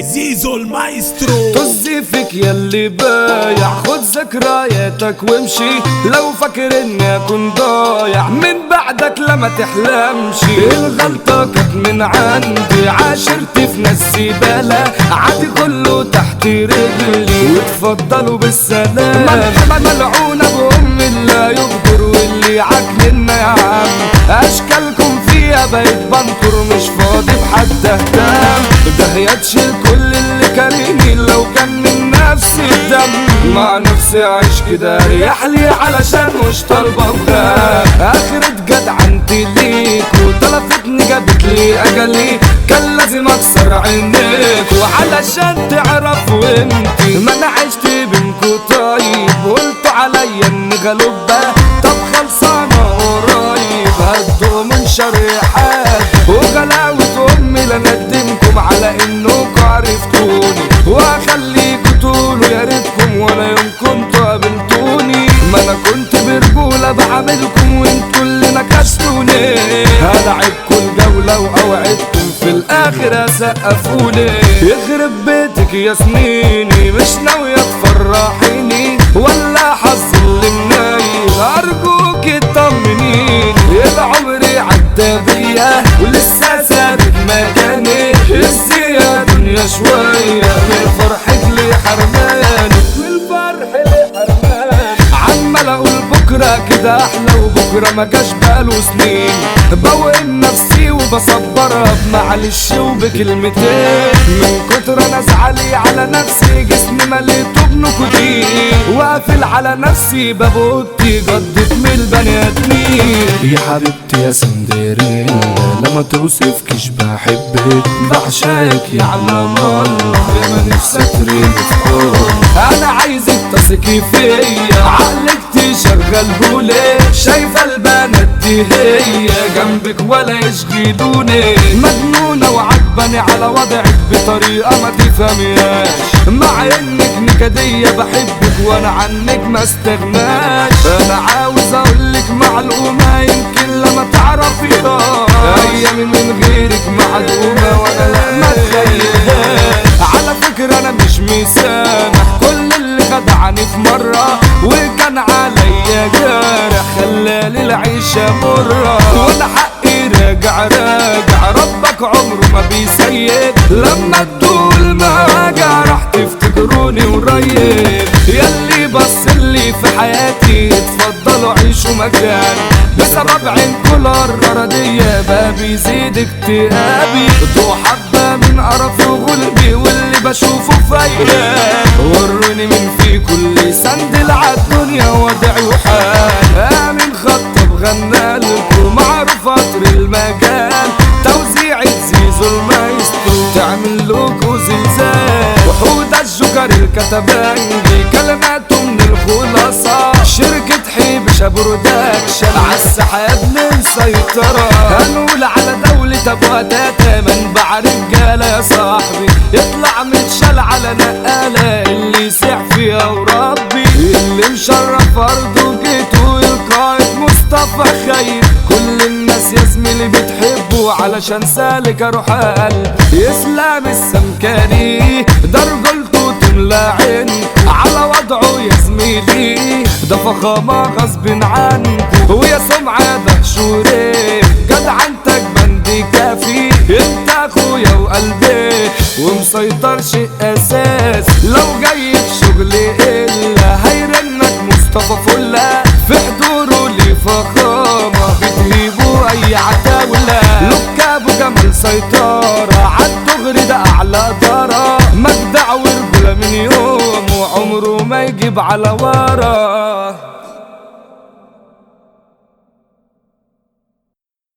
زيزو المايسترو طز فيك ياللي بايع خد ذكرياتك وامشي لو فاكر اني اكون ضايع من بعدك لما تحلمش الغلطة كانت من عندي عاشرت في ناس زبالة عادي كله تحت رجلي وتفضلوا بالسلام مل- ملعونة بأم اللي يغدر واللي عاجلنا يا عم اشكالكم فيها بقيت بنطر مش فاضي بحد اهتم ده يتشيل كل اللي كارهني لو كان من نفسي الدم مع نفسي عايش كده اريح لي علشان مش طالبه بغاب اخرة جدعنتي ليك وطلفتني جابت لي اجلي كان لازم اكسر عينيك وعلشان تعرفوا انتي ما انا عشت بينكوا طيب قلتوا عليا اني غلوبة طب خلصانة قريب هدوا من شريحات وغلاوة امي لندمكم على انكم عرفتوني واخليكوا تقولوا يا ريتكم ولا يوم كنتوا قابلتوني ما انا كنت برجولة بعاملكم وانتوا اللي نكشتوني هلعبكوا الجولة واوعدكم في الاخر اسقفوني يخرب بيتك يا سنيني مش ناوية تفرحيني ولا حظ اللي منايل ارجوك اطمنيني العمر عدى بيا ولسه ثابت مكاني ازاي يا دنيا شوية من فرحك لي حرماني والفرح لي حرماني عمال اقول بكرة كده احلى وبكرة ما جاش بقاله سنين بوقن نفسي وبصبرها بمعلش وبكلمتين من كتر انا زعلي على نفسي جسمي مليته بنكوتين وقافل على نفسي باب اوضتي جدت من البني ادمين يا حبيبتي يا سندريلا لما توصفكش بحبك بعشقك يا علام الله يا ما نفسك تريني في حضن انا عايزك تثقي فيا عقلك تشغلهولي شايفه البنات دي هي جنبك ولا يشغلوني مجنونه وعجباني على وضعك بطريقه ما تفهميهاش مع انك نكديه بحبك وانا عنك ما استغناش انا عاوز اقولك معلومه يمكن لما تعرفيها ايامي من غيرك معدومه وانا لا ما تخيلهاش على فكره انا مش مسامح كل اللي خدعني في مرة وكان عليا جارح خلالي العيشة مرة وانا حقي راجع راجع ربك عمره ما بيسيب لما تقول ما راجع راح تفتكروني قريب ياللي بص لي في حياتي اتفضلوا عيشوا مكان بسبب عينكوا القرارة بقى بيزيد اكتئابي ضوء حبة من قرفي وغلبي واللي بشوفه فيا وروني من في كل سندل عالدنيا وضعي وحال امين خطب غنى لكم معروف قطر المجال توزيع زيزو المايسترو تعمل لكم زلزال وحود الجوكر الكتبانجي كلماته من الخلاصة شركة حبشة برودكشن عالسحاب للسيطرة هنقول على دولة ابو تاتا منبع رجالة يا صاحبي يطلع متشال على نقالة اللي يسيح فيها وربي اللي مشرف ارضه جيته القائد مصطفى خير كل الناس يا زميلي بتحبه علشان سالك اروح قلب اسلام السمكري ده رجولته تملى عين على وضعه يا زميلي ده فخامة غصب عنكو ويا سمعة ده شوري جدع انتك بندي كافي انت اخويا وقلبي ومسيطر شيء اساس لو جاي في شغلي الا هيرنك مصطفى فله في حضوره ليه فخامة بتهيبه اي عتاولة لكاب وجمال سيطرة عالدغري ده اعلى درة مجدع ورجولة من يوم وعمره ما يجيب على ورا